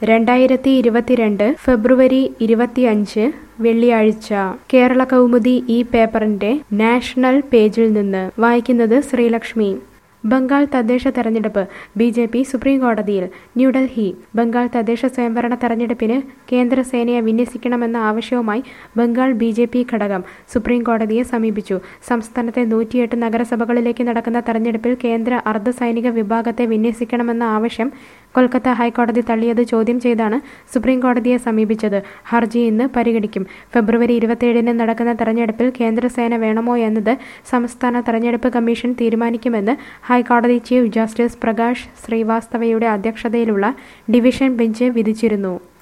രണ്ടായിരത്തി ഇരുപത്തിരണ്ട് ഫെബ്രുവരി ഇരുപത്തിയഞ്ച് വെള്ളിയാഴ്ച കേരള കൗമുദി ഈ പേപ്പറിന്റെ നാഷണൽ പേജിൽ നിന്ന് വായിക്കുന്നത് ശ്രീലക്ഷ്മി ബംഗാൾ തദ്ദേശ തെരഞ്ഞെടുപ്പ് ബി ജെ പി സുപ്രീം കോടതിയിൽ ന്യൂഡൽഹി ബംഗാൾ തദ്ദേശ സ്വയംഭരണ തെരഞ്ഞെടുപ്പിന് കേന്ദ്ര സേനയെ വിന്യസിക്കണമെന്ന ആവശ്യവുമായി ബംഗാൾ ബി ജെ പി ഘടകം സുപ്രീം കോടതിയെ സമീപിച്ചു സംസ്ഥാനത്തെ നൂറ്റിയെട്ട് നഗരസഭകളിലേക്ക് നടക്കുന്ന തെരഞ്ഞെടുപ്പിൽ കേന്ദ്ര അർദ്ധ സൈനിക വിഭാഗത്തെ വിന്യസിക്കണമെന്ന ആവശ്യം കൊൽക്കത്ത ഹൈക്കോടതി തള്ളിയത് ചോദ്യം ചെയ്താണ് സുപ്രീം കോടതിയെ സമീപിച്ചത് ഹർജി ഇന്ന് പരിഗണിക്കും ഫെബ്രുവരി ഇരുപത്തിയേഴിന് നടക്കുന്ന തെരഞ്ഞെടുപ്പിൽ കേന്ദ്രസേന വേണമോ എന്നത് സംസ്ഥാന തെരഞ്ഞെടുപ്പ് കമ്മീഷൻ തീരുമാനിക്കുമെന്ന് ഹൈക്കോടതി ചീഫ് ജസ്റ്റിസ് പ്രകാശ് ശ്രീവാസ്തവയുടെ അധ്യക്ഷതയിലുള്ള ഡിവിഷൻ ബെഞ്ച് വിധിച്ചിരുന്നു